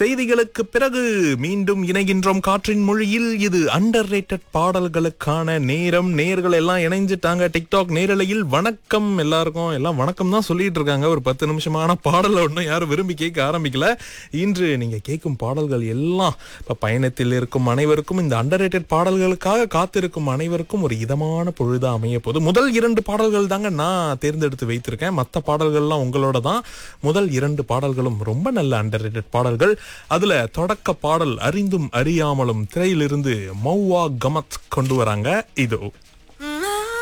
செய்திகளுக்கு பிறகு மீண்டும் இணைகின்றோம் காற்றின் மொழியில் இது அண்டர் பாடல்களுக்கான நேரம் நேர்கள் எல்லாம் இணைஞ்சிட்டாங்க டிக்டாக் நேரலையில் வணக்கம் எல்லாருக்கும் எல்லாம் வணக்கம் தான் சொல்லிட்டு இருக்காங்க ஒரு பத்து நிமிஷமான பாடலை ஒன்றும் யாரும் விரும்பி கேட்க ஆரம்பிக்கல இன்று நீங்க கேட்கும் பாடல்கள் எல்லாம் இப்ப பயணத்தில் இருக்கும் அனைவருக்கும் இந்த அண்டர் பாடல்களுக்காக காத்திருக்கும் அனைவருக்கும் ஒரு இதமான பொழுதா அமைய போகுது முதல் இரண்டு பாடல்கள் தாங்க நான் தேர்ந்தெடுத்து வைத்திருக்கேன் மற்ற பாடல்கள்லாம் உங்களோட தான் முதல் இரண்டு பாடல்களும் ரொம்ப நல்ல அண்டர் பாடல்கள் அதுல தொடக்க பாடல் அறிந்தும் அறியாமலும் திரையிலிருந்து மௌவா கமத் கொண்டு வராங்க இதோ